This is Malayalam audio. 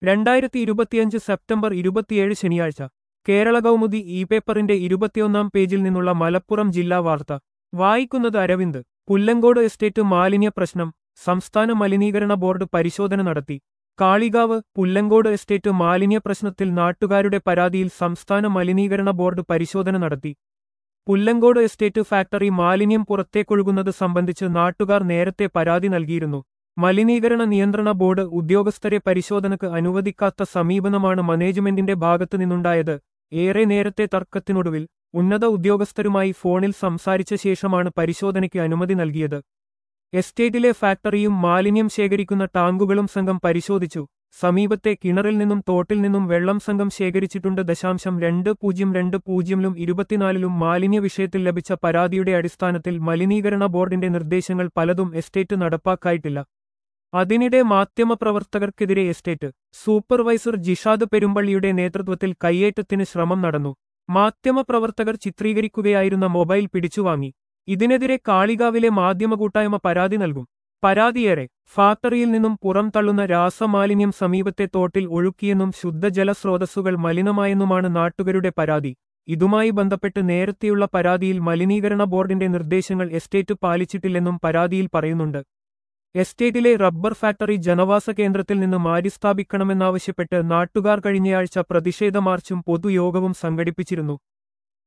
രണ്ടായിരത്തി ഇരുപത്തിയഞ്ച് സെപ്റ്റംബർ ഇരുപത്തിയേഴ് ശനിയാഴ്ച കേരള കൗമുദി ഇ പേപ്പറിന്റെ ഇരുപത്തിയൊന്നാം പേജിൽ നിന്നുള്ള മലപ്പുറം ജില്ലാ വാർത്ത വായിക്കുന്നത് അരവിന്ദ് പുല്ലങ്കോട് എസ്റ്റേറ്റ് മാലിന്യ പ്രശ്നം സംസ്ഥാന മലിനീകരണ ബോർഡ് പരിശോധന നടത്തി കാളികാവ് പുല്ലങ്കോട് എസ്റ്റേറ്റ് മാലിന്യ പ്രശ്നത്തിൽ നാട്ടുകാരുടെ പരാതിയിൽ സംസ്ഥാന മലിനീകരണ ബോർഡ് പരിശോധന നടത്തി പുല്ലങ്കോട് എസ്റ്റേറ്റ് ഫാക്ടറി മാലിന്യം പുറത്തേക്കൊഴുകുന്നത് സംബന്ധിച്ച് നാട്ടുകാർ നേരത്തെ പരാതി നൽകിയിരുന്നു മലിനീകരണ നിയന്ത്രണ ബോർഡ് ഉദ്യോഗസ്ഥരെ പരിശോധനക്ക് അനുവദിക്കാത്ത സമീപനമാണ് മാനേജ്മെന്റിന്റെ ഭാഗത്തു നിന്നുണ്ടായത് ഏറെ നേരത്തെ തർക്കത്തിനൊടുവിൽ ഉന്നത ഉദ്യോഗസ്ഥരുമായി ഫോണിൽ സംസാരിച്ച ശേഷമാണ് പരിശോധനയ്ക്ക് അനുമതി നൽകിയത് എസ്റ്റേറ്റിലെ ഫാക്ടറിയും മാലിന്യം ശേഖരിക്കുന്ന ടാങ്കുകളും സംഘം പരിശോധിച്ചു സമീപത്തെ കിണറിൽ നിന്നും തോട്ടിൽ നിന്നും വെള്ളം സംഘം ശേഖരിച്ചിട്ടുണ്ട് ദശാംശം രണ്ട് പൂജ്യം രണ്ട് പൂജ്യമിലും ഇരുപത്തിനാലിലും മാലിന്യ വിഷയത്തിൽ ലഭിച്ച പരാതിയുടെ അടിസ്ഥാനത്തിൽ മലിനീകരണ ബോർഡിന്റെ നിർദ്ദേശങ്ങൾ പലതും എസ്റ്റേറ്റ് നടപ്പാക്കായിട്ടില്ല അതിനിടെ മാധ്യമപ്രവർത്തകർക്കെതിരെ എസ്റ്റേറ്റ് സൂപ്പർവൈസർ ജിഷാദ് പെരുമ്പള്ളിയുടെ നേതൃത്വത്തിൽ കയ്യേറ്റത്തിന് ശ്രമം നടന്നു മാധ്യമപ്രവർത്തകർ ചിത്രീകരിക്കുകയായിരുന്ന മൊബൈൽ പിടിച്ചുവാങ്ങി ഇതിനെതിരെ കാളികാവിലെ മാധ്യമകൂട്ടായ്മ പരാതി നൽകും പരാതിയേറെ ഫാക്ടറിയിൽ നിന്നും പുറം തള്ളുന്ന രാസമാലിന്യം സമീപത്തെ തോട്ടിൽ ഒഴുക്കിയെന്നും ശുദ്ധജല സ്രോതസ്സുകൾ മലിനമായെന്നുമാണ് നാട്ടുകാരുടെ പരാതി ഇതുമായി ബന്ധപ്പെട്ട് നേരത്തെയുള്ള പരാതിയിൽ മലിനീകരണ ബോർഡിന്റെ നിർദ്ദേശങ്ങൾ എസ്റ്റേറ്റ് പാലിച്ചിട്ടില്ലെന്നും പരാതിയിൽ പറയുന്നുണ്ട് എസ്റ്റേറ്റിലെ റബ്ബർ ഫാക്ടറി ജനവാസ കേന്ദ്രത്തിൽ നിന്ന് മാറ്റിസ്ഥാപിക്കണമെന്നാവശ്യപ്പെട്ട് നാട്ടുകാർ കഴിഞ്ഞയാഴ്ച പ്രതിഷേധ മാർച്ചും പൊതുയോഗവും സംഘടിപ്പിച്ചിരുന്നു